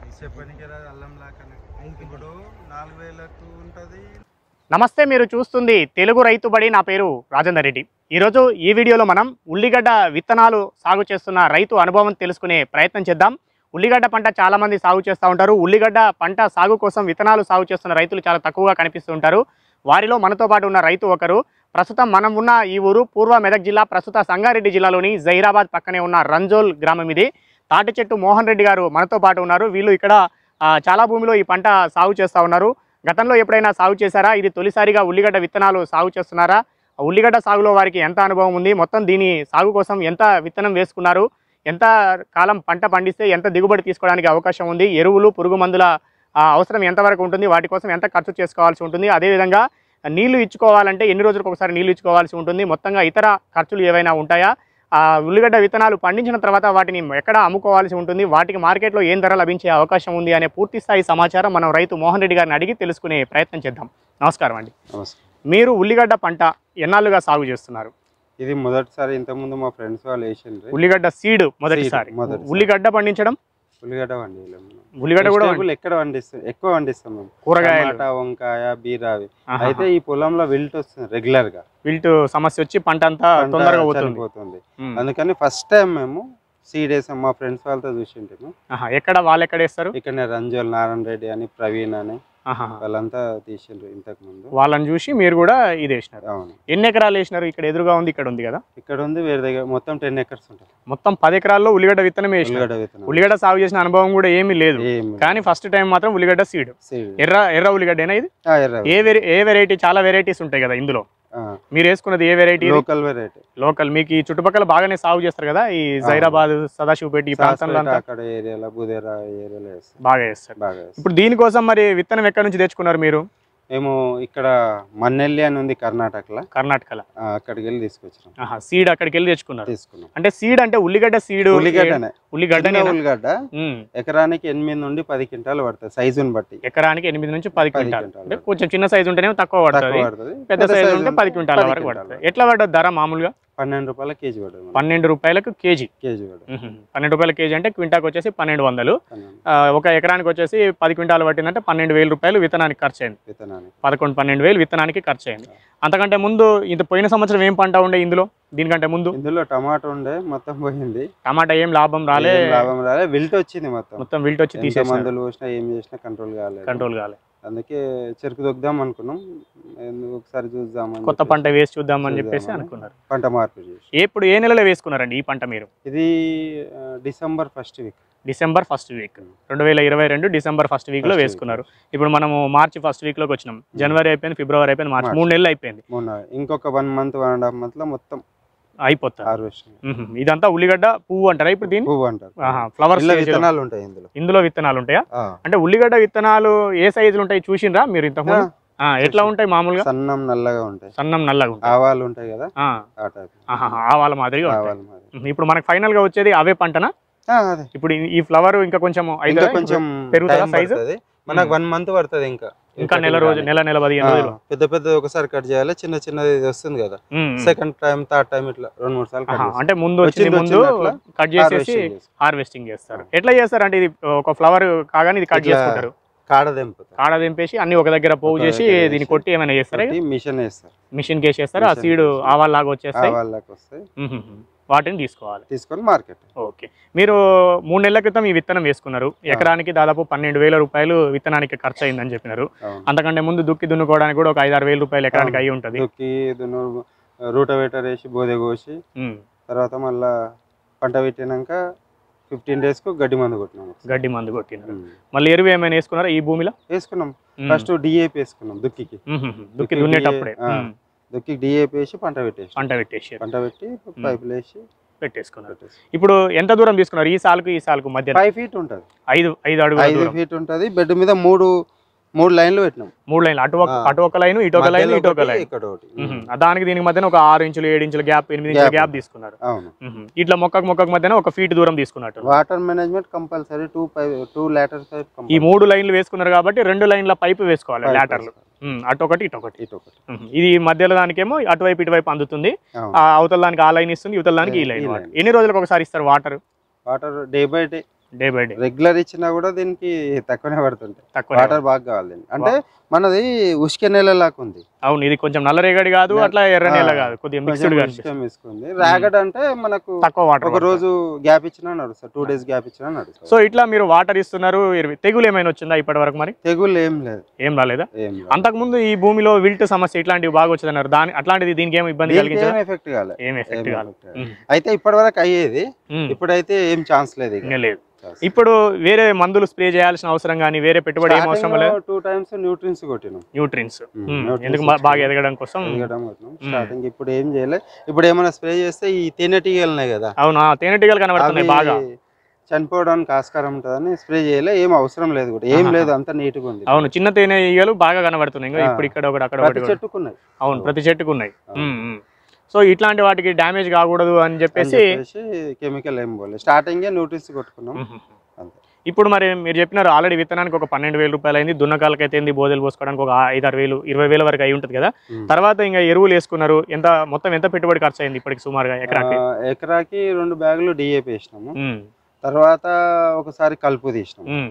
చెప్పడానికి రాదు అల్లం లాకనే ఇప్పుడు నాలుగు వేలకు ఉంటుంది నమస్తే మీరు చూస్తుంది తెలుగు రైతు బడి నా పేరు రాజేందర్ రెడ్డి ఈరోజు ఈ వీడియోలో మనం ఉల్లిగడ్డ విత్తనాలు సాగు చేస్తున్న రైతు అనుభవం తెలుసుకునే ప్రయత్నం చేద్దాం ఉల్లిగడ్డ పంట చాలా మంది సాగు చేస్తూ ఉంటారు ఉల్లిగడ్డ పంట సాగు కోసం విత్తనాలు సాగు చేస్తున్న రైతులు చాలా తక్కువగా కనిపిస్తూ ఉంటారు వారిలో మనతో పాటు ఉన్న రైతు ఒకరు ప్రస్తుతం మనం ఉన్న ఈ ఊరు పూర్వ మెదక్ జిల్లా ప్రస్తుత సంగారెడ్డి జిల్లాలోని జైరాబాద్ పక్కనే ఉన్న రంజోల్ గ్రామం ఇది తాటి చెట్టు మోహన్ రెడ్డి గారు మనతో పాటు ఉన్నారు వీళ్ళు ఇక్కడ ఆ, చాలా భూమిలో ఈ పంట సాగు చేస్తూ ఉన్నారు గతంలో ఎప్పుడైనా సాగు చేశారా ఇది తొలిసారిగా ఉల్లిగడ్డ విత్తనాలు సాగు చేస్తున్నారా ఆ ఉల్లిగడ్డ సాగులో వారికి ఎంత అనుభవం ఉంది మొత్తం దీని సాగు కోసం ఎంత విత్తనం వేసుకున్నారు ఎంత కాలం పంట పండిస్తే ఎంత దిగుబడి తీసుకోవడానికి అవకాశం ఉంది ఎరువులు పురుగు మందుల ఆ, అవసరం ఎంతవరకు ఉంటుంది వాటి కోసం ఎంత ఖర్చు చేసుకోవాల్సి ఉంటుంది అదేవిధంగా నీళ్లు ఇచ్చుకోవాలంటే ఎన్ని రోజులకు ఒకసారి నీళ్లు ఇచ్చుకోవాల్సి ఉంటుంది మొత్తంగా ఇతర ఖర్చులు ఏవైనా ఉంటాయా ఆ ఉల్లిగడ్డ విత్తనాలు పండించిన తర్వాత వాటిని ఎక్కడ అమ్ముకోవాల్సి ఉంటుంది వాటికి మార్కెట్లో ఏం ధర లభించే అవకాశం ఉంది అనే పూర్తి స్థాయి సమాచారం మనం రైతు మోహన్ రెడ్డి గారిని అడిగి తెలుసుకునే ప్రయత్నం చేద్దాం నమస్కారం అండి నమస్కారం మీరు ఉల్లిగడ్డ పంట ఎన్నాళ్ళుగా సాగు చేస్తున్నారు ఇది మొదటిసారి ఇంతకుముందు మా ఫ్రెండ్స్ వాళ్ళు వేసిండ్రు ఉల్లిగడ్డ సీడ్ మొదటిసారి Seed, మొదటిసారి. ఉల్లిగడ్డ పండించడం ఉల్లిగడ్డ వండిలేం మనం. ఉల్లిగడ్డ కూడా Vegetable ఎక్కడ వండిస్తాం ఎక్కువ వండిస్తాం మేము కూరగాయలు టమాటా వంకాయ బీరావి ఆహా. అయితే ఈ పొలంలో విల్ట్ వస్తుంది రెగ్యులర్ గా విల్ట్ సమస్య వచ్చి పంట అంతా పంట తొందరగా పోతుంది చనిపోతుంది ఉమ్. అందుకని ఫస్ట్ టైం మేము సీడ్ వేసాం మా ఫ్రెండ్స్ వాళ్ళతో చూసింటాము ఆహా, ఎక్కడ వాళ్ళు ఎక్కడ వేస్తారు ఇక్కడ రంజోల్ నారాయణ రెడ్డి అని ప్రవీణ్ అని ఆహా. వాళ్ళంతా తీసిండ్రు ఇంతకు ముందు వాళ్ళని చూసి మీరు కూడా ఇది వేసినారు అవును ఎన్ని ఎకరాలు వేసినారు ఇక్కడ ఎదురుగా ఉంది ఇక్కడ ఉంది కదా ఇక్కడ ఉంది వేరే దగ్గర మొత్తం టెన్ ఎకర్స్ ఉంటుంది మొత్తం పది ఎకరాల్లో ఉల్లిగడ్డ విత్తనం వేసినారు ఉల్లిగడ్డ విత్తనం ఉల్లిగడ్డ సాగు చేసిన అనుభవం కూడా ఏమీ లేదు ఏం కానీ ఫస్ట్ టైం మాత్రం ఉల్లిగడ్డ సీడ్ సీడ్ ఎర్ర ఎర్ర ఉల్లిగడ్డేనా ఇది ఆ, ఎర్ర ఏ వెరై ఏ వెరైటీ చాలా వెరైటీస్ ఉంటాయి కదా ఇందులో మీరు వేసుకున్నది ఏ వెరైటీ లోకల్ వెరైటీ లోకల్ మీకు ఈ చుట్టుపక్కల బాగానే సాగు చేస్తారు కదా ఈ జైరాబాద్ సదాశివపేట ఈ ప్రాంతంలో అంతా అక్కడ ఏరియాలో బుదేరా ఏరియాలో వేస్తాం బాగా వేస్తారు బాగా వేస్తాం ఇప్పుడు దీనికోసం మరి విత్తనం ఎక్కడి నుంచి తెచ్చుకున్నారు మీరు మేము ఇక్కడ మన్నెల్లి అని ఉంది కర్ణాటకలో కర్ణాటకలో ఆ, అక్కడికి వెళ్ళి తీసుకొచ్చినాం ఆహా సీడ్ అక్కడికి వెళ్ళి తెచ్చుకున్నారు తీసుకున్నాం అంటే సీడ్ అంటే ఉల్లిగడ్డ సీడ్ ఉల్లిగడ్డనే ఉల్లిగడ్డ చిన్న ఉల్లిగడ్డ ఎకరానికి ఎనిమిది నుండి పది క్వింటాలు పడుతుంది సైజుని బట్టి ఎకరానికి ఎనిమిది నుంచి పది పది క్వింటాలు క్వింటాలు. అంటే కొంచెం చిన్న సైజు ఉంటేనే తక్కువ పడుతుంది తక్కువ పడుతుంది పెద్ద సైజు ఉంటే పది క్వింటాల వరకు పడుతుంది ఎట్లా పడ్డది ధర మామూలుగా పన్నెండు రూపాయల కేజీ పడుతుంది మనకి. పన్నెండు రూపాయలకు కేజీ కేజీ పడుతుంది మ్మ్. పన్నెండు రూపాయల కేజీ అంటే క్వింటాకి వచ్చేసి పన్నెండు వందలు పన్నెండు ఆ, ఒక ఎకరానికి వచ్చేసి పది క్వింటాలు పట్టిందంటే పన్నెండు వేల రూపాయలు విత్తనానికి ఖర్చు అయింది విత్తనానికి పదకొండు పన్నెండు వేలు విత్తనానికి ఖర్చు అయింది అంతకంటే ముందు ఇంత పోయిన సంవత్సరం ఏం పంట ఉండే ఇందులో దీనికంటే ముందు ఇందులో టమాటో ఉండే మొత్తం పోయింది టమాటా ఏం లాభం రాలే ఏం లాభం రాలే విల్ట్ వచ్చింది మొత్తం మొత్తం విల్ట్ వచ్చి ఎంత తీసేసారు మందులు పోసినా ఏం చేసినా కంట్రోల్ కాలేదు కంట్రోల్ కాలే అందుకే చెరుకు దొక్కుదాం అనుకున్నాం ఎందుకు ఒకసారి చూద్దాం కొత్త పంట వేసి చూద్దామని చెప్పేసి అనుకున్నారు పంట మార్పు చేసి ఎప్పుడు ఏ నెలలో వేసుకున్నారండి ఈ పంట మీరు ఇది ఆ, December first week December first week రెండు వేల ఇరవై రెండు డిసెంబర్ ఫస్ట్ వీక్ లో First week. వేసుకున్నారు ఇప్పుడు మనము మార్చి ఫస్ట్ వీక్ లోకి వచ్చినాం జనవరి అయిపోయింది ఫిబ్రవరి అయిపోయింది మార్చి March. మూడు నెలలు అయిపోయింది మొన్న ఇంకొక one month one and half month లో మొత్తం అయిపోతుంది హార్వెస్ట్ మ్మ్. ఇదంతా ఉల్లిగడ్డ పువ్వు అంటారా ఇప్పుడు దీన్ని పువ్వు అంటారు ఫ్లవర్ ఇలా విత్తనాలు ఉంటాయి ఇందులో ఇందులో విత్తనాలు ఉంటాయా ఆ, అంటే ఉల్లిగడ్డ విత్తనాలు ఏ సైజులు ఉంటాయి చూసిండ్రా మీరు ఇంతకు ఆ, ఎట్లా ఉంటాయి మామూలుగా సన్నం నల్లగా ఉంటాయి సన్నం నల్లగా ఉంటాయి ఆవాలు ఉంటాయి కదా ఆ, ఆ టైప్ ఆహాహా, ఆవాల మాదిరిగా ఉంటాయి ఆవాలు మరి మ్మ్. ఇప్పుడు మనకి ఫైనల్ గా వచ్చేది అవే పంటనా ఆ, అదే ఇప్పుడు ఈ- ఈ ఫ్లవర్ ఇంకా కొంచెం ఇంకా అయితే కొంచెం పెరుగుతుందా time size? పడుతుంది మనకు వన్ మంత్ పడుతుంది ఇంకా ఇంకా నెల రోజు నెల నెల పదిహేను ఆ, రోజులు పెద్ద పెద్ద ఒకసారి కట్ చేయాలి చిన్న చిన్నది ఇది వస్తుంది కదా మ్మ్. సెకండ్ టైం థర్డ్ టైం ఇట్లా రెండు మూడు సార్లు కట్ ఆహా, చేస్తాం. అంటే ముందు వచ్చింది వచ్చింది ముందు వచ్చింది అట్లా కట్ చేసేసి Harvesting చేస్తాం. హార్వెస్టింగ్ చేస్తారు ఎట్లా చేస్తారు అంటే ఇది ఒక ఫ్లవర్ కాగానే ఇది కట్ ఇట్లా చేసుకుంటారు కాడ తెంపుతాం కాడ దింపేసి అన్ని ఒక దగ్గర పోగు ఒక చేసి దగ్గర దీన్ని వేసి, కొట్టి ఏమైనా చేస్తారా కొట్టి మిషన్ వేస్తారు మిషన్ కి వేసేస్తారు ఆ Machine సీడ్ కి వేసి. ఆవాల్లాగా వచ్చేస్తాయి వాళ్ళకి వస్తాయి మ్మ్. వాటిని తీసుకోవాలి తీసుకొని మార్కెట్ ఓకే మీరు మూడు నెలల క్రితం ఈ విత్తనం వేసుకున్నారు ఎకరానికి దాదాపు పన్నెండు వేల రూపాయలు విత్తనానికి ఖర్చు అయిందని చెప్పినారు అవును అంతకంటే ముందు దుక్కి దున్నుకోవడానికి కూడా ఒక ఐదు ఆరు వేల రూపాయలు ఎకరానికి అయి ఉంటుంది దుక్కి దున్ను రూటవేటర్ వేసి బోదె కోసి మ్మ్. తర్వాత మళ్ళా పంట పెట్టినాక ఫిఫ్టీన్ డేస్ కు గడ్డి మందు కొట్టినాం గడ్డి మందు కొట్టినారు ఉమ్. మళ్ళీ ఎరువు ఏమైనా వేసుకున్నారా ఈ భూమిలో వేసుకున్నాం మ్మ్. ఫస్ట్ డిఏపి వేసుకున్నాం దుక్కికి మ్మ్. దుక్కి దుక్కి దున్నేటప్పుడే ఆ. మ్మ్. దుక్కి డిఏపి వేసి పంట పెట్టేసి పంట పెట్టేసి పంట పెట్టి పైపులు వేసి పెట్టేసుకున్నారు పెట్టేసి ఇప్పుడు ఎంత దూరం తీసుకున్నారు ఈ సాలుకు ఈ సాలుకు మధ్య ఫైవ్ ఫీట్ ఉంటుంది ఐదు ఐదు అడుగుల ఐదు దూరం ఫీట్ ఉంటుంది బెడ్ మీద మూడు మూడు లైన్లు పెట్టినాం మూడు లైన్లు అటు ఒక ఆ. అటు ఒక లైన్ ఇటు ఒక లైన్ మధ్యలో ఇటు ఒక ఒకటి, లైన్ ఇక్కడ ఒకటి మ్మ్. దానికి దీనికి మధ్యన ఒక ఆరు ఇంచులు ఏడు ఇంచుల గ్యాప్ ఎనిమిది ఇంచుల Gap. గ్యాప్ తీసుకున్నారు అవును మ్మ్. ఇట్లా మొక్కకు మొక్కకు మధ్యన ఒక ఫీట్ దూరం తీసుకున్నట్టు water management compulsory two pipe two lateral pipe ఈ మూడు లైన్లు వేసుకున్నారు కాబట్టి రెండు లైన్ల పైపు వేసుకోవాలి లాటర్లు అటు ఒకటి ఇటు ఒకటి ఇటు ఒకటి మ్మ్. ఇది మధ్యలో దానికేమో అటువైపు ఇటువైపు అందుతుంది అవును ఆ అవతల దానికి ఆ లైన్ ఇస్తుంది ఇవతల దానికి ఈ ఈ లైన్ line. ఎన్ని రోజులకు ఒకసారి ఇస్తారు water water day by day day by day regular ఇచ్చినా కూడా దీనికి తక్కువనే పడుతుంటాయి తక్కువ వాటర్ బాగా కావాలి దీనికి. అంటే మనది ఉష్క నేలలాగా ఉంది అవును ఇది కొంచెం నల్లరేగడి కాదు నల్ల- అట్లా ఎర్ర నేల ఆ, కాదు కొద్దిగా కొంచెం మిక్స్డ్ ఉష్కం వేసుకుంది రాగడ్ అంటే మనకు తక్కువ వాటర్ ఒక రోజు గ్యాప్ ఇచ్చినా నడుస్తుంది టూ డేస్ గ్యాప్ ఇచ్చినా నడుస్తుంది సో ఇట్లా మీరు వాటర్ ఇస్తున్నారు ఇరవై- తెగులు ఏమైనా వచ్చిందా ఇప్పటి వరకు మరి తెగుళ్ళు ఏం లేదు ఏం రాలేదా ఏం లేదు. అంతకుముందు ఈ భూమిలో విల్ట్ సమస్య ఇట్లాంటివి బాగా వచ్చేదన్నారు దాని అట్లాంటిది దీనికి ఏం ఇబ్బంది దీనికి కలిగించదా ఏం ఎఫెక్ట్ కాలేదు ఏం ఎఫెక్ట్ ఏం కాదు effect కాలేదు. అయితే ఇప్పటి వరకు అయ్యేది ఇప్పుడైతే ఏం ఛాన్స్ లేదు ఇక లేదు ఇప్పుడు వేరే మందులు స్ప్రే చేయాల్సిన అవసరం కానీ వేరే పెట్టుబడి ఏం అవసరం లేదు టూ టైమ్స్ న్యూట్రిన్స్ కొట్టినాం న్యూట్రిన్స్ ఉమ్, nutrients ఎందుకు బా- బాగా ఎదగడం కోసం ఎదగడం కొట్టినాం స్టార్టింగ్ ఇప్పుడు ఏం చేయలే ఇప్పుడు ఏమైనా స్ప్రే చేస్తే ఈ తేనెటీగలు ఉన్నాయి కదా అవునా తేనెటీగలు కనబడుతున్నాయి అవి బాగా చనిపోవడానికి ఆస్కారం ఉంటుందని స్ప్రే చేయలే ఏం అవసరం లేదు కూడా ఏం లేదు అంత నీట్ గా ఉంది అవును చిన్న తేనె ఈగలు బాగా కనబడుతున్నాయి ఇంకా ఆ. ఇప్పుడు ఇక్కడ ఒకటి అక్కడ ప్రతి ఒకటి కూడా. చెట్టుకున్నాయి అవును ప్రతి చెట్టుకు ఉన్నాయి అవును. ఉమ్, ఉమ్. సో ఇట్లాంటి వాటికి డ్యామేజ్ కాకూడదు అని చెప్పేసి కెమికల్ ఏం పోలేదు స్టార్టింగ్ న్యూట్రిన్స్ కొట్టుకున్నాం ఉమ్. అంతే ఇప్పుడు మరి మీరు చెప్పినారు ఆల్రెడీ విత్తనానికి ఒక పన్నెండు వేల రూపాయలు అయింది దున్నకాలకి అయితే ఏంది బోదెలు పోసుకోవడానికి ఒక ఐదు ఆరు వేలు ఇరవై వేల వరకు అయి ఉంటుంది కదా ఉమ్. తర్వాత ఇంకా ఎరువులు వేసుకున్నారు ఎంత మొత్తం ఎంత పెట్టుబడి ఖర్చు అయింది ఇప్పటికి సుమారుగా ఎకరాకి ఆ, ఎకరాకి రెండు బ్యాగులు డిఏపి వేసినాము ఉమ్, తర్వాత ఒకసారి కలుపు తీసినాము ఉమ్,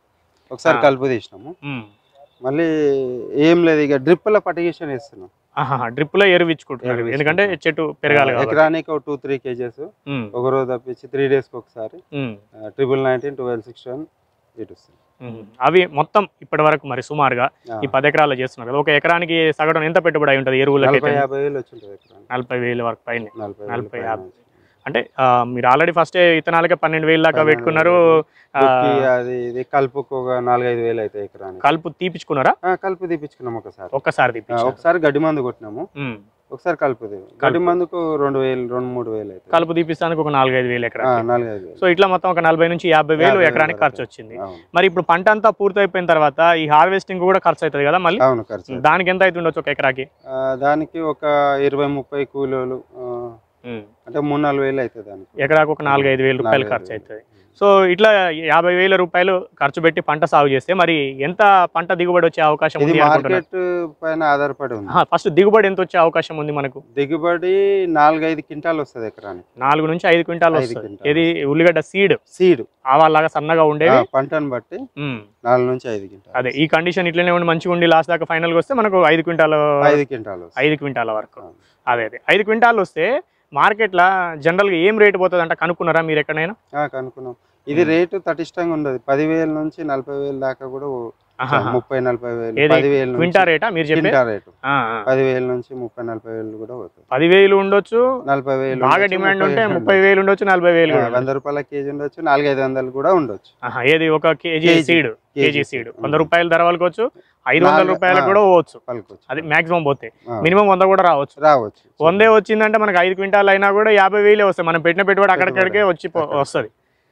ఒకసారి ఆ. కలుపు తీసినాము ఉమ్. మళ్ళీ ఏం లేదు ఇక డ్రిప్పుల పటిగేషన్ వేస్తున్నాం ఆహా, డ్రిప్ లో ఎరువు ఇచ్చుకుంటున్నారు ఎరువు ఎందుకంటే ఇచ్చుకుంటున్నాం. చెట్టు పెరగాలి కాబట్టి ఎకరానికి ఒక టూ త్రీ కేజెస్ ఉమ్, ఒక రోజు తప్పించి త్రీ డేస్కి ఒకసారి ఉమ్, ట్రిపుల్ నైన్టీన్ ట్వెల్వ్ సిక్స్టీన్ ఇటు వస్తుంది ఉమ్. అవి మొత్తం ఇప్పటి వరకు మరి సుమారుగా ఆ, ఈ పది ఎకరాలు చేస్తున్నారు కదా ఒక ఎకరానికి సగటు ఎంత పెట్టుబడి అయి ఉంటుంది ఎరువులకి నలభై యాభై వేలు వచ్చి ఉంటుంది ఎకరానికి నలభై వేల వరకు పైన నలభై నలభై వేలు యాభై. పైన. అంటే ఆ, మీరు ఆల్రెడీ ఫస్ట్ విత్తనాలకే పన్నెండు వేలు దాకా పన్నెండు పెట్టుకున్నారు ఆ, దుక్కి అది ఇది కలుపుకు ఒక నాలుగైదు వేలు అవుతాయి ఎకరానికి కలుపు తీపిచ్చుకున్నారా ఆ, కలుపు తీపించుకున్నాం ఒకసారి ఒక్కసారి ఆ, తీపించారు ఒకసారి గడ్డి మందు కొట్టినాము ఉమ్. ఒకసారి కలుపు తీ- గడ్డి మందుకు రెండు వేలు రెండు మూడు వేలు అవుతాయి కలుపు తీపిస్తానికి ఒక నాలుగైదు వేలు ఆ, ఎకరానికి నాలుగైదు వేలు సో ఇట్లా మొత్తం ఒక నలభై నుంచి యాభై వేలు యాభై వేలు ఎకరానికి వరకు. ఖర్చు వచ్చింది అవును మరి ఇప్పుడు పంట అంతా పూర్తి అయిపోయిన తర్వాత ఈ హార్వెస్టింగ్ కూడా ఖర్చు అవుతుంది కదా మళ్ళీ అవును ఖర్చు దానికి ఎంత అవుతుండొచ్చు ఒక ఎకరాకి ఆ, దానికి ఒక ఇరవై ముప్పై కూలీలు ఆ, ఉమ్. అంటే మూడు నాలుగు వేలు అవుతుంది దానికి ఎకరాకు ఒక నాలుగైదు వేలు రూపాయలు నాలుగైదు ఖర్చు వేలు. అవుతుంది సో ఇట్లా యాభై వేల రూపాయలు ఖర్చు పెట్టి పంట సాగు చేస్తే మరి ఎంత పంట దిగుబడి వచ్చే అవకాశం ఇది ఉంది అనుకుంటున్నారు మార్కెట్ పైన ఆధారపడి ఉంది ఫస్ట్ దిగుబడి ఎంత వచ్చే అవకాశం ఉంది మనకు దిగుబడి నాలుగైదు క్వింటాలు వస్తుంది ఎకరానికి నాలుగు నుంచి ఐదు క్వింటాలు ఐదు వస్తుంది క్వింటాలు. ఇది ఉల్లిగడ్డ సీడ్ సీడ్ ఆవాలాగా సన్నగా ఉండేవి పంటను బట్టి ఉమ్. నాలుగు నుంచి ఐదు క్వింటాలు అదే ఈ కండిషన్ ఇట్లనే ఉండి మంచిగా ఉండి లాస్ట్ దాకా ఫైనల్ వస్తే మనకు ఐదు క్వింటాల ఐదు క్వింటాలు వస్తాయి. ఐదు క్వింటాల వరకు అవును. అదే అదే ఐదు క్వింటాలు వస్తే మార్కెట్లో జనరల్గా ఏం రేటు పోతుంది అంటే కనుక్కున్నారా మీరు ఎక్కడైనా ఆ, కనుక్కున్నాం ఇది రేటు తటిష్టంగా ఉండదు పదివేల నుంచి నలభై వేలు దాకా కూడా ఓ- ఆహాహా. ముప్పై నలభై వేలు ఏది? పదివేల క్వింటా నుంచి రేటా మీరు చెప్పే క్వింటా రేటు ఆ, ఆ. పదివేల నుంచి ముప్పై నలభై వేలు కూడా పోతుంది పదివేలు ఉండొచ్చు నలభై వేలు బాగా ఉండొచ్చు, డిమాండ్ ముప్పై ఉంటే వేలు ముప్పై వేలు ఉండొచ్చు నలభై వేలు ఆ, కూడా ఉండొచ్చు. వంద రూపాయల కేజీ ఉండొచ్చు నాలుగైదు వందలు కూడా ఉండొచ్చు ఆహా, ఏది ఒక KG KG. Seed KG KG seed seed. వంద రూపాయల ధర వలకొచ్చు ఐదు వందల నాలుగు- రూపాయలకు ఆ. కూడా పోవచ్చు పలుకోవచ్చు అది మాక్సిమం పోతే ఆ, మినిమం వంద కూడా రావచ్చు రావచ్చు వందే వచ్చిందంటే మనకి ఐదు క్వింటాల్ అయినా కూడా యాభై వేలే వస్తాయి మనం పెట్టిన పెట్టుబడి అక్కడికడికే వచ్చి పో- అక్కడ. వస్తుంది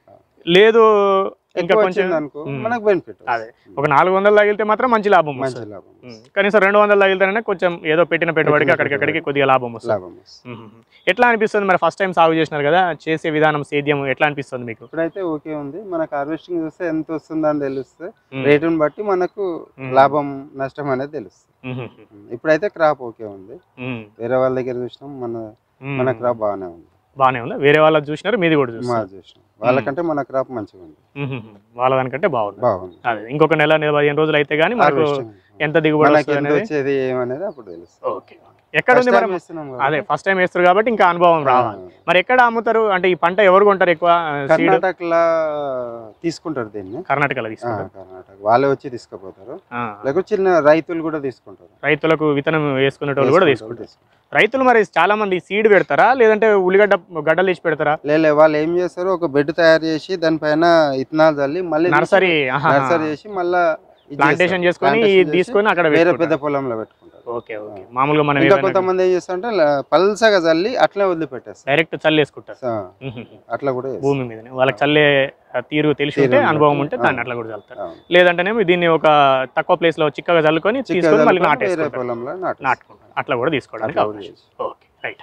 లేదు ఇంకా ఎక్కువ కొంచెం వచ్చింది అనుకో ఉమ్. మనకు బెనిఫిట్ అదే ఒక నాలుగు వందలు తగిలితే మాత్రం మంచి లాభం మంచి వస్తుంది లాభం ఉమ్. కనీసం రెండు వందలు తగిలితేనే కొంచెం ఏదో పెట్టిన పెట్టుబడికి పెట్టిన అక్కడికక్కడికి పెట్టుబడి. కొద్దిగా లాభం వస్తుంది లాభం వస్తుంది. ఉమ్. ఎట్లా అనిపిస్తుంది మరి ఫస్ట్ టైం సాగు చేసినారు కదా చేసే విధానం సేద్యం ఎట్లా అనిపిస్తుంది మీకు ఇప్పుడైతే ఓకే ఉంది మనకు హార్వెస్టింగ్ చూస్తే ఎంత వస్తుందని తెలిస్తే ఉమ్. రేటుని బట్టి మనకు ఉమ్. లాభం నష్టం అనేది తెలుస్తుంది ఉమ్. ఇప్పుడైతే క్రాప్ ఓకే ఉంది ఉమ్. వేరే వాళ్ళ దగ్గర చూసినాం మన ఉమ్. మన క్రాప్ బాగానే ఉంది బాగానే ఉందా వేరే వాళ్ళది చూసినారు మీది కూడా మా చూస్తారు చూసినాం వాళ్ళకంటే మన క్రాప్ మంచిగా ఉంది ఉమ్. వాళ్ళ దానికంటే బాగుంది బాగుంది అదే ఇంకొక నెల నెల పదిహేను రోజులు అయితే కానీ మనకు Harvesting. ఎంత దిగుబడి మనకి వస్తుంది ఎంత అనేది వచ్చేది ఏమనేది అప్పుడు తెలుస్తుంది ఓకే ఎక్కడ ఉంది First మరి time వేస్తున్నాం కాబట్టి. అదే ఫస్ట్ టైం వేస్తారు కాబట్టి ఇంకా అనుభవం రావాలి ఆ, మరి ఎక్కడ అమ్ముతారు అంటే ఈ పంట ఎవరు కొంటారు ఎక్కువ సీడ్ కర్ణాటకలో తీసుకుంటారు దీన్ని కర్ణాటకలో ఆ, తీసుకుంటారు కర్ణాటక వాళ్ళే వచ్చి తీసుకుపోతారు ఆ. లేకపోతే చిన్న రైతులు కూడా తీసుకుంటారు రైతులకు విత్తనం వేసుకునేటోళ్ళు కూడా తీసుకుంటారు, తీసుకుంటారు రైతులు మరి చాలా మంది సీడ్ పెడతారా లేదంటే ఉల్లిగడ్డ గడ్డలు తీసి పెడతారా లేలే వాళ్ళు ఏం చేస్తారు ఒక బెడ్ తయారు చేసి దానిపైన ఇత్తనాలు చల్లి మళ్ళీ నర్సరీ నర్సరీ చేసి మళ్ళా ఇది ప్లాంటేషన్ చేస్తారు. చేసుకొని Plantation చేసి తీసుకొని అక్కడ వేరే పెట్టుకుంటారు. పెద్ద పొలంలో పెట్టుకుంటారు ఓకే ఓకే మామూలుగా మనం ఇంకా కొంతమంది ఏం చేస్తారంటే ల- పల్సగా చల్లి అట్లే వదిలిపెట్టేస్తారు డైరెక్ట్ చల్లేసుకుంటారు సో, ఉహు. అట్లా కూడా చేస్తారు. భూమి మీదనే వాళ్ళకి చల్లే ఆ, తీరు తెలిసి ఉంటే తీరు అనుభవం ఉంటే, ఉంటే దాన్ని ఆ. అట్లా కూడా చల్లుతారు అవును. లేదంటేనేమో దీన్ని ఒక తక్కువ ప్లేస్ లో చిక్కగా చల్లుకొని చిక్కగా తీసుకొని మళ్ళీ చల్లుకొని వేరే నాటేసుకుంటారు పొలంలో నాటు నాటుకుంటారు అట్లా కూడా తీసుకోవడానికి అట్లా కూడా అవకాశం చేసి. ఓకే రైట్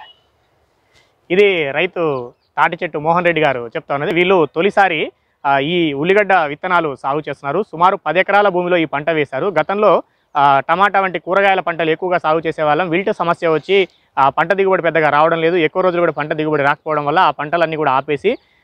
ఇది రైతు తాటి చెట్టు మోహన్ రెడ్డి గారు చెప్తా ఉన్నది వీళ్ళు తొలిసారి ఆ, ఈ ఉల్లిగడ్డ విత్తనాలు సాగు చేస్తున్నారు సుమారు పది ఎకరాల భూమిలో ఈ పంట వేశారు గతంలో ఆ, టమాటా వంటి కూరగాయల పంటలు ఎక్కువగా సాగు చేసే వాళ్ళం విల్ట్ సమస్య వచ్చి ఆ పంట దిగుబడి పెద్దగా రావడం లేదు ఎక్కువ రోజులు కూడా పంట దిగుబడి రాకపోవడం వల్ల ఆ పంటలన్నీ కూడా ఆపేసి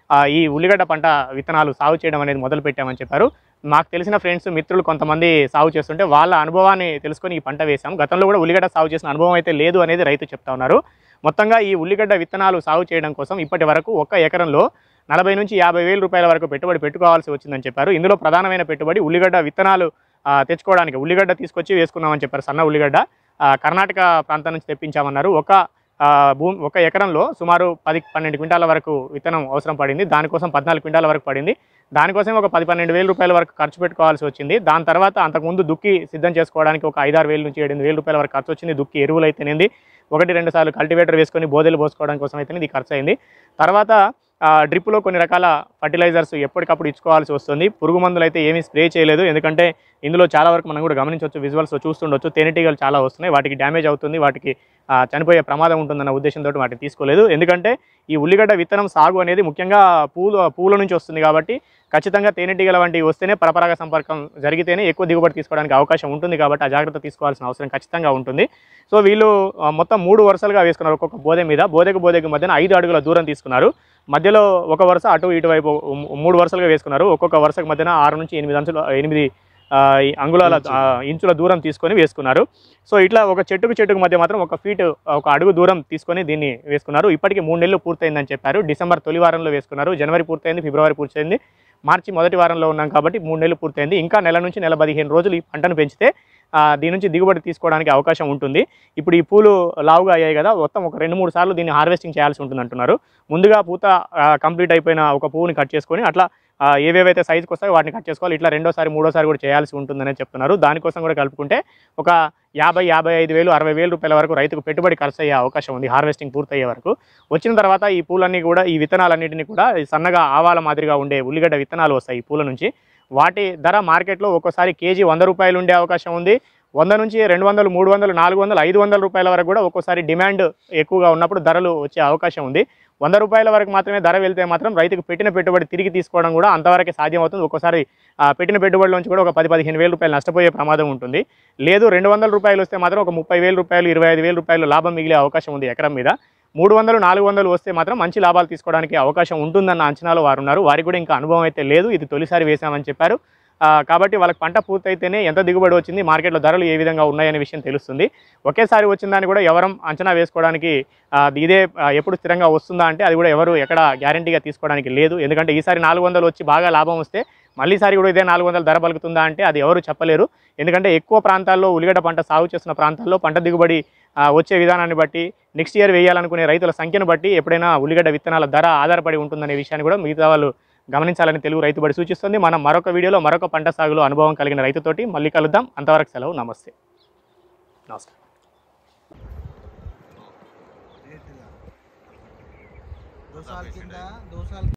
ఆ, ఈ ఉల్లిగడ్డ పంట విత్తనాలు సాగు చేయడం అనేది మొదలు పెట్టామని చెప్పారు మాకు తెలిసిన ఫ్రెండ్స్ మిత్రులు కొంతమంది సాగు చేస్తుంటే వాళ్ళ అనుభవాన్ని తెలుసుకొని ఈ పంట వేశాం గతంలో కూడా ఉల్లిగడ్డ సాగు చేసిన అనుభవం అయితే లేదు అనేది రైతు చెప్తా ఉన్నారు మొత్తంగా ఈ ఉల్లిగడ్డ విత్తనాలు సాగు చేయడం కోసం ఇప్పటి వరకు ఒక్క ఎకరంలో నలభై నుంచి యాభై వేల రూపాయల వరకు పెట్టుబడి పెట్టుకోవాల్సి వచ్చిందని చెప్పారు ఇందులో ప్రధానమైన పెట్టుబడి ఉల్లిగడ్డ విత్తనాలు ఆ, తెచ్చుకోవడానికి ఉల్లిగడ్డ తీసుకొచ్చి వేసుకున్నామని చెప్పారు సన్న ఉల్లిగడ్డ ఆ, కర్ణాటక ప్రాంతం నుంచి తెప్పించామన్నారు ఒక ఆ, భూమి ఒక ఎకరంలో సుమారు పది పన్నెండు క్వింటాల వరకు విత్తనం అవసరం పడింది దానికోసం పద్నాలుగు క్వింటాల వరకు పడింది దానికోసం ఒక పది పన్నెండు వేల రూపాయల వరకు ఖర్చు పెట్టుకోవాల్సి వచ్చింది దాని తర్వాత అంతకుముందు దుక్కి సిద్ధం చేసుకోవడానికి ఒక ఐదారు వేల నుంచి ఏడు వేల రూపాయల వరకు ఖర్చు వచ్చింది దుక్కి ఎరువులు అయితేనేది ఒకటి రెండు సార్లు కల్టివేటర్ వేసుకొని బోదెలు పోసుకోవడం కోసం అయితే ఇది ఖర్చు అయింది తర్వాత ఆ, డ్రిప్లో కొన్ని రకాల ఫర్టిలైజర్స్ ఎప్పటికప్పుడు ఇచ్చుకోవాల్సి వస్తుంది పురుగు మందులు అయితే ఏమీ స్ప్రే చేయలేదు ఎందుకంటే ఇందులో చాలా వరకు మనం కూడా గమనించవచ్చు విజువల్స్ చూస్తుండొచ్చు తేనెటీగలు చాలా వస్తున్నాయి వాటికి డ్యామేజ్ అవుతుంది వాటికి ఆ, చనిపోయే ప్రమాదం ఉంటుందన్న ఉద్దేశంతో వాటిని తీసుకోలేదు ఎందుకంటే ఈ ఉల్లిగడ్డ విత్తనం సాగు అనేది ముఖ్యంగా పూలు పూల నుంచి వస్తుంది కాబట్టి ఖచ్చితంగా తేనెటీగల వంటివి వస్తేనే పరపరాగ సంపర్కం జరిగితేనే ఎక్కువ దిగుబడి తీసుకోవడానికి అవకాశం ఉంటుంది కాబట్టి ఆ జాగ్రత్త తీసుకోవాల్సిన అవసరం ఖచ్చితంగా ఉంటుంది సో వీళ్ళు ఆ, మొత్తం మూడు వరుసలుగా వేసుకున్నారు ఒక్కొక్క బోధె మీద బోధెకు బోధెకు మధ్యన ఐదు అడుగుల దూరం తీసుకున్నారు మధ్యలో ఒక వరుస అటు ఇటువైపు మూ- మూడు వరుసలుగా వేసుకున్నారు ఒక్కొక్క వరుసకు మధ్యన ఆరు నుంచి ఎనిమిది అంచుల ఎనిమిది ఆ, ఈ అంగుళాల ఆ, ఇంచుల దూరం తీసుకొని వేసుకున్నారు సో ఇట్లా ఒక చెట్టుకు చెట్టుకు మధ్య మాత్రం ఒక ఫీట్ ఒక అడుగు దూరం తీసుకొని దీన్ని వేసుకున్నారు ఇప్పటికి మూడు నెలలు పూర్తయిందని చెప్పారు డిసెంబర్ తొలి వారంలో వేసుకున్నారు జనవరి పూర్తయింది ఫిబ్రవరి పూర్తయింది మార్చి మొదటి వారంలో ఉన్నాం కాబట్టి మూడు నెలలు పూర్తయింది ఇంకా నెల నుంచి నెల పదిహేను రోజులు ఈ పంటను పెంచితే ఆ, దీని నుంచి దిగుబడి తీసుకోవడానికి అవకాశం ఉంటుంది ఇప్పుడు ఈ పూలు లావుగా అయ్యాయి కదా మొత్తం ఒక రెండు మూడు సార్లు దీన్ని హార్వెస్టింగ్ చేయాల్సి ఉంటుంది అంటున్నారు ముందుగా పూత కంప్లీట్ అయిపోయిన ఒక పువ్వుని కట్ చేసుకొని అట్లా ఆ, ఏవేవైతే సైజుకి వస్తాయో వాటిని కట్ చేసుకోవాలి ఇట్లా రెండోసారి మూడోసారి కూడా చేయాల్సి ఉంటుందని చెప్తున్నారు దానికోసం కూడా కలుపుకుంటే ఒక యాభై యాభై ఐదు వేలు అరవై వేల రూపాయల వరకు రైతుకు పెట్టుబడి ఖర్చు అయ్యే అవకాశం ఉంది హార్వెస్టింగ్ పూర్తయ్యే వరకు వచ్చిన తర్వాత ఈ పూలన్నీ కూడా ఈ విత్తనాలన్నింటినీ కూడా ఈ సన్నగా ఆవాల మాదిరిగా ఉండే ఉల్లిగడ్డ విత్తనాలు వస్తాయి ఈ పూల నుంచి వాటి ధర మార్కెట్లో ఒక్కోసారి కేజీ వంద రూపాయలు ఉండే అవకాశం ఉంది వంద నుంచి రెండు వందలు మూడు వందలు నాలుగు వందలు ఐదు వందల రూపాయల వరకు కూడా ఒక్కోసారి డిమాండ్ ఎక్కువగా ఉన్నప్పుడు ధరలు వచ్చే అవకాశం ఉంది వంద రూపాయల వరకు మాత్రమే ధర వెళ్తే మాత్రం రైతుకు పెట్టిన పెట్టుబడి తిరిగి తీసుకోవడం కూడా అంతవరకే సాధ్యం అవుతుంది ఒక్కోసారి ఆ, పెట్టిన పెట్టుబడి నుంచి కూడా ఒక పది పదిహేను వేల రూపాయలు నష్టపోయే ప్రమాదం ఉంటుంది లేదు రెండు వందల రూపాయలు వస్తే మాత్రం ఒక ముప్పై వేల రూపాయలు ఇరవై ఐదు వేల రూపాయలు లాభం మిగిలే అవకాశం ఉంది ఎకరం మీద మూడు వందలు నాలుగు వందలు వస్తే మాత్రం మంచి లాభాలు తీసుకోవడానికి అవకాశం ఉంటుందన్న అంచనాలో వారు ఉన్నారు వారికి కూడా ఇంకా అనుభవం అయితే లేదు ఇది తొలిసారి వేశామని చెప్పారు ఆ, కాబట్టి వాళ్ళకి పంట పూర్తయితేనే ఎంత దిగుబడి వచ్చింది మార్కెట్లో ధరలు ఏ విధంగా ఉన్నాయనే విషయం తెలుస్తుంది ఒకేసారి వచ్చిందని కూడా ఎవరం అంచనా వేసుకోవడానికి ఆ, ఇదే ఆ, ఎప్పుడు స్థిరంగా వస్తుందా అంటే అది కూడా ఎవరు ఎక్కడ గ్యారంటీగా తీసుకోవడానికి లేదు ఎందుకంటే ఈసారి నాలుగు వందలు వచ్చి బాగా లాభం వస్తే మళ్ళీసారి కూడా ఇదే నాలుగు వందలు ధర పలుకుతుందా అంటే అది ఎవరు చెప్పలేరు ఎందుకంటే ఎక్కువ ప్రాంతాల్లో ఉల్లిగడ్డ పంట సాగు చేస్తున్న ప్రాంతాల్లో పంట దిగుబడి ఆ, వచ్చే విధానాన్ని బట్టి నెక్స్ట్ ఇయర్ వేయాలనుకునే రైతుల సంఖ్యను బట్టి ఎప్పుడైనా ఉల్లిగడ్డ విత్తనాల ధర ఆధారపడి ఉంటుందనే విషయాన్ని కూడా మిగతా వాళ్ళు గమనించాలని తెలుగు రైతు బడి సూచిస్తుంది మనం మరొక వీడియోలో మరొక పంట సాగులో అనుభవం కలిగిన రైతుతోటి మళ్ళీ కలుద్దాం అంతవరకు సెలవు నమస్తే నమస్కారం दो साल किंदा दो साल